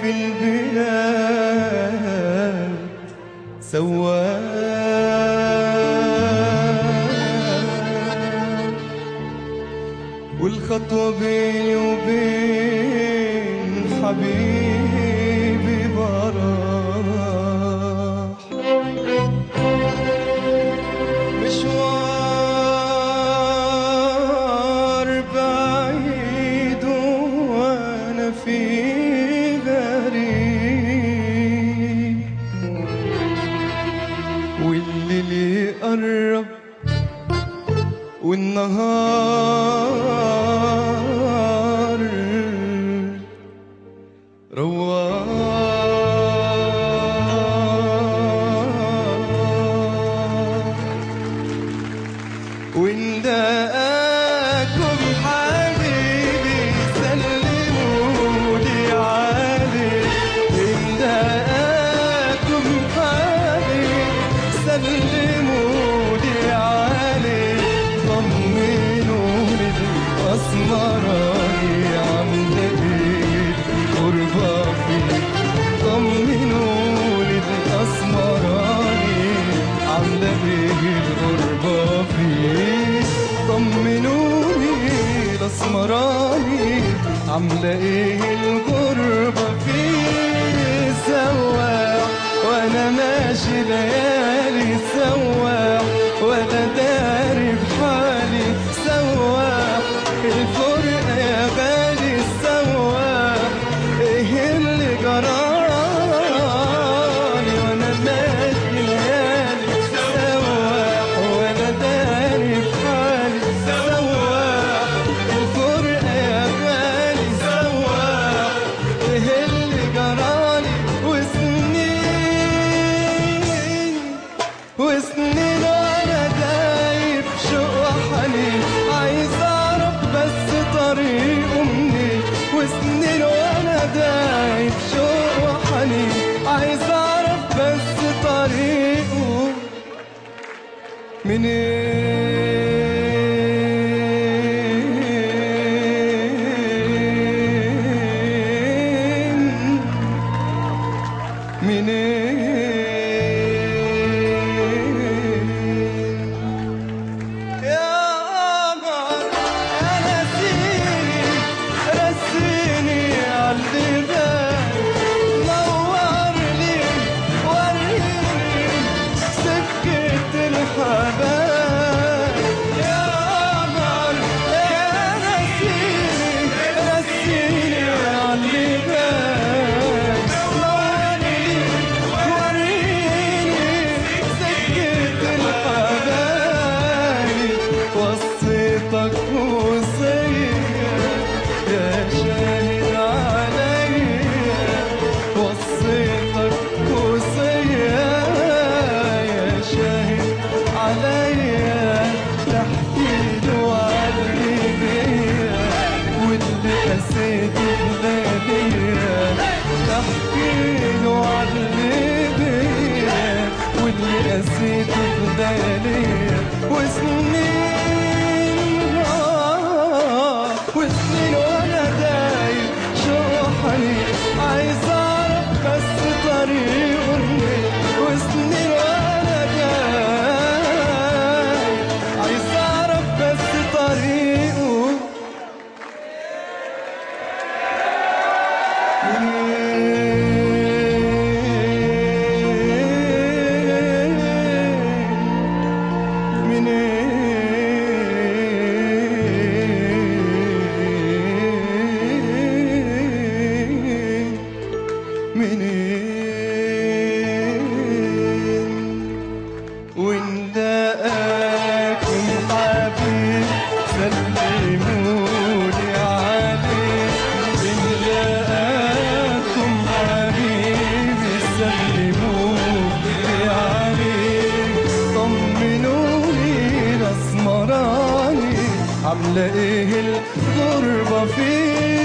البلاد سواق والخطوة بيني وبين حبيبي براح مشوار بعيد وانا في غريب والليل يقرب والنهار رواح وإن دقاكم حبيبي سلموا لي عليه إن دقاكم حبيبي سلموا لي عليه طمنوا لي الأسمراني عاملة إيه الغربة فيه طمنوا لي الأسمراني عاملة إيه الغربة فيه طمنوني الأسمراني عاملة إيه الغربة فيه سواح وأنا ماشي ليالي سواح ولا داري بحالي سواح الفرقة يا غالي سواح إيه اللي جرالي وأنا ماشي ليالي سواح ولا داري بحالي سواح الفرقة يا غالي سواح إيه اللي جرالي وسنين وسنين وانا دايب شوق وحنين عايز اعرف بس طريقه منين وسنين وانا دايب شوق وحنين عايز اعرف بس طريقه منين منين يا قمر يا نسيني رسيني عالبيبان نور لي وريني سكة الحباب يا قمر يا نسيني رسيني عالبيبان نور لي وريني سكة الحبايب وصيتك وصية يا شاهد عليا وصيتك وصية يا شاهد عليا تحكي له عني بيا واللي قسيته بلاديا تحكي له عني بيا واللي قسيته بلاديا وسنين آه، وسنين وانا دايب شوحني عايز اعرف بس طريقه منين وسنين وانا دايب عايز اعرف بس طريقه وإن دقاكم حبيب سلموني عليه إن دقاكم حبيبي سلموني عليه طمنوني الأسمراني عاملة إيه الغربة فيه